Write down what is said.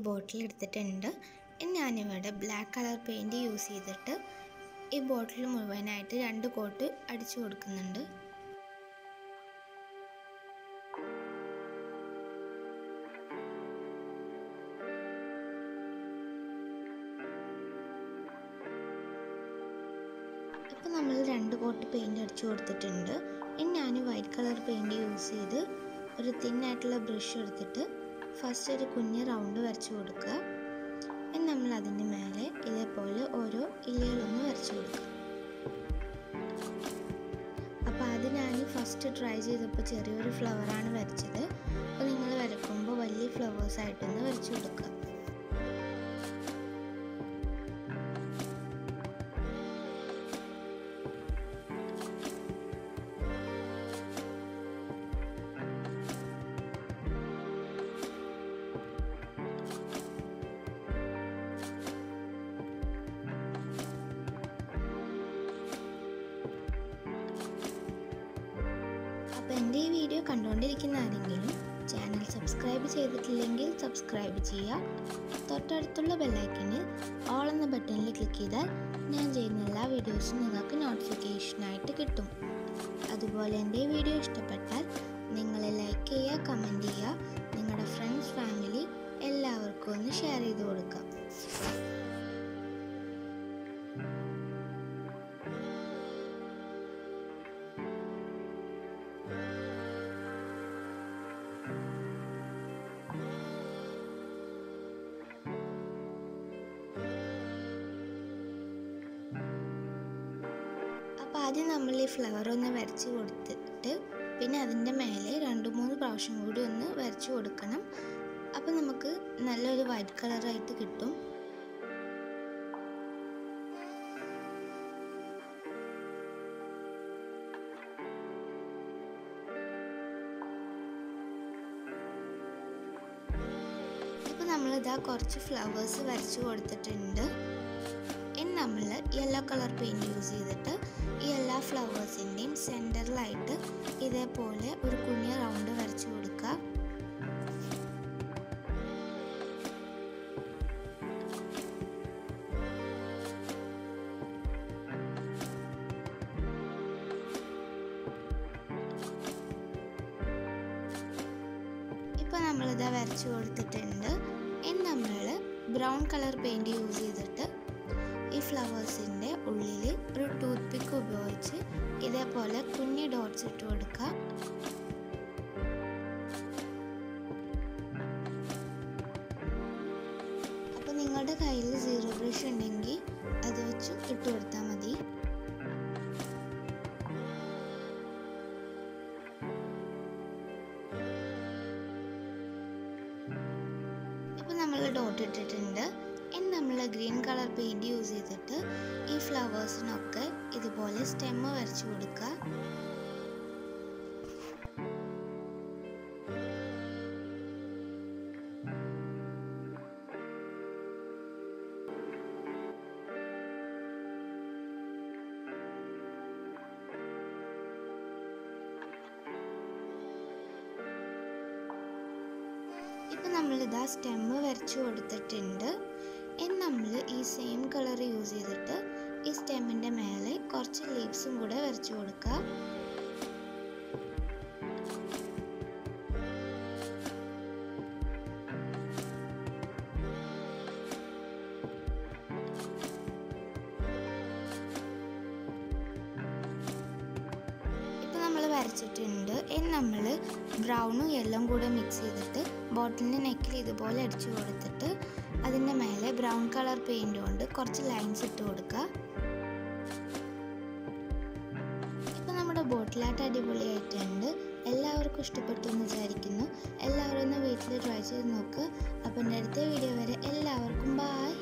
ബോട്ടിൽ എടുത്തിട്ടുണ്ട് ഇനി ഞാനിവിടെ ബ്ലാക്ക് കളർ പെയിൻറ് യൂസ് ചെയ്തിട്ട് ഈ ബോട്ടിൽ മുഴുവനായിട്ട് രണ്ട് കോട്ട് അടിച്ചു കൊടുക്കുന്നുണ്ട് ഇപ്പോൾ നമ്മൾ രണ്ട് കോട്ട് പെയിൻറ് അടിച്ചു കൊടുത്തിട്ടുണ്ട് ഇനി ഞാൻ വൈറ്റ് കളർ പെയിൻറ് യൂസ് ചെയ്ത് ഒരു തിന്നായിട്ടുള്ള ബ്രഷ് എടുത്തിട്ട് ഫസ്റ്റ് ഒരു കുഞ്ഞ് റൗണ്ട് വരച്ചു കൊടുക്കുക ഇനി നമ്മൾ അതിൻ്റെ മേലെ ഇതേപോലെ ഓരോ ഇലകളൊന്ന് വരച്ചു കൊടുക്കുക അപ്പോൾ അത് ഞാൻ ഫസ്റ്റ് ട്രൈ ചെയ്തപ്പോൾ ചെറിയൊരു ഫ്ലവറാണ് വരച്ചത് അപ്പോൾ നിങ്ങൾ വരയ്ക്കുമ്പോൾ വലിയ ഫ്ലവേഴ്സ് ആയിട്ടൊന്ന് വരച്ചു കൊടുക്കുക അപ്പോൾ എൻ്റെ ഈ വീഡിയോ കണ്ടുകൊണ്ടിരിക്കുന്ന ആരെങ്കിലും ചാനൽ സബ്സ്ക്രൈബ് ചെയ്തിട്ടില്ലെങ്കിൽ സബ്സ്ക്രൈബ് ചെയ്യുക തൊട്ടടുത്തുള്ള ബെല്ലൈക്കണിൽ ഓൾ എന്ന ബട്ടണിൽ ക്ലിക്ക് ചെയ്താൽ ഞാൻ ചെയ്യുന്ന എല്ലാ വീഡിയോസും നിങ്ങൾക്ക് നോട്ടിഫിക്കേഷനായിട്ട് കിട്ടും അതുപോലെ എൻ്റെ ഈ വീഡിയോ ഇഷ്ടപ്പെട്ടാൽ നിങ്ങൾ ലൈക്ക് ചെയ്യുക കമൻറ്റ് ചെയ്യുക നിങ്ങളുടെ ഫ്രണ്ട്സ് ഫാമിലി എല്ലാവർക്കും ഒന്ന് ഷെയർ ചെയ്ത് കൊടുക്കുക അപ്പോൾ ആദ്യം നമ്മൾ ഈ ഫ്ലവർ ഒന്ന് വരച്ച് കൊടുത്തിട്ട് പിന്നെ അതിൻ്റെ മേലെ രണ്ട് മൂന്ന് പ്രാവശ്യം കൂടി ഒന്ന് വരച്ച് കൊടുക്കണം അപ്പോൾ നമുക്ക് നല്ലൊരു വൈറ്റ് കളറായിട്ട് കിട്ടും ഇപ്പോൾ നമ്മളിതാ കുറച്ച് ഫ്ലവേഴ്സ് വരച്ച് കൊടുത്തിട്ടുണ്ട് ഇനി നമ്മൾ യെല്ലോ കളർ പെയിൻറ് യൂസ് ചെയ്തിട്ട് ഈ എല്ലാ ഫ്ലവേഴ്സിൻ്റെയും സെൻറ്ററിലായിട്ട് ഇതേപോലെ ഒരു കുഞ്ഞ് റൗണ്ട് വരച്ച് കൊടുക്കുക ഇപ്പോൾ നമ്മളിത് വരച്ച് കൊടുത്തിട്ടുണ്ട് ഇനി നമ്മൾ ബ്രൗൺ കളർ പെയിൻറ് യൂസ് ചെയ്തിട്ട് ഈ ഫ്ലവേഴ്സിൻ്റെ ഉള്ളിൽ ഒരു ടൂത്ത് പിക്ക് ഉപയോഗിച്ച് ഇതേപോലെ കുഞ്ഞി ഡോട്ട്സ് ഇട്ട് കൊടുക്കുക അപ്പോൾ നിങ്ങളുടെ കയ്യിൽ സീറോ ബ്രഷ് ഉണ്ടെങ്കിൽ അത് വെച്ച് ഇട്ട് കൊടുത്താൽ മതി ഇപ്പോൾ നമ്മൾ ഡോട്ട് ഇട്ടിട്ടുണ്ട് ഇനി നമ്മൾ ഗ്രീൻ കളർ പെയിൻറ് യൂസ് ചെയ്തിട്ട് ഈ ഫ്ലവേഴ്സിനൊക്കെ ഇതുപോലെ സ്റ്റെമ്മ് വരച്ചു കൊടുക്കുക ഇപ്പം നമ്മളിതാ സ്റ്റെമ്മ് വരച്ചു കൊടുത്തിട്ടുണ്ട് ഇനി നമ്മൾ ഈ സെയിം കളർ യൂസ് ചെയ്തിട്ട് ഈ സ്റ്റെമ്മിൻ്റെ മേലെ കുറച്ച് ലീവ്സും കൂടെ വരച്ചു കൊടുക്കുക ഇപ്പം നമ്മൾ വരച്ചിട്ടുണ്ട് ഇനി നമ്മൾ ബ്രൗണും യെല്ലോയും കൂടെ മിക്സ് ചെയ്തിട്ട് ബോട്ടിലിൻ്റെ നെക്കിൽ ഇതുപോലെ അടിച്ചു കൊടുത്തിട്ട് അതിൻ്റെ മേലെ ബ്രൗൺ കളർ പെയിൻറ് കൊണ്ട് കുറച്ച് ലൈൻസ് ഇട്ട് കൊടുക്കുക ഇപ്പം നമ്മുടെ ബോട്ടിലായിട്ട് അടിപൊളിയായിട്ടുണ്ട് എല്ലാവർക്കും ഇഷ്ടപ്പെട്ടു എന്ന് വിചാരിക്കുന്നു എല്ലാവരും ഒന്ന് വീട്ടിൽ ട്രൈ ചെയ്ത് നോക്കുക അപ്പം എൻ്റെ അടുത്ത വീഡിയോ വരെ എല്ലാവർക്കും ബായ്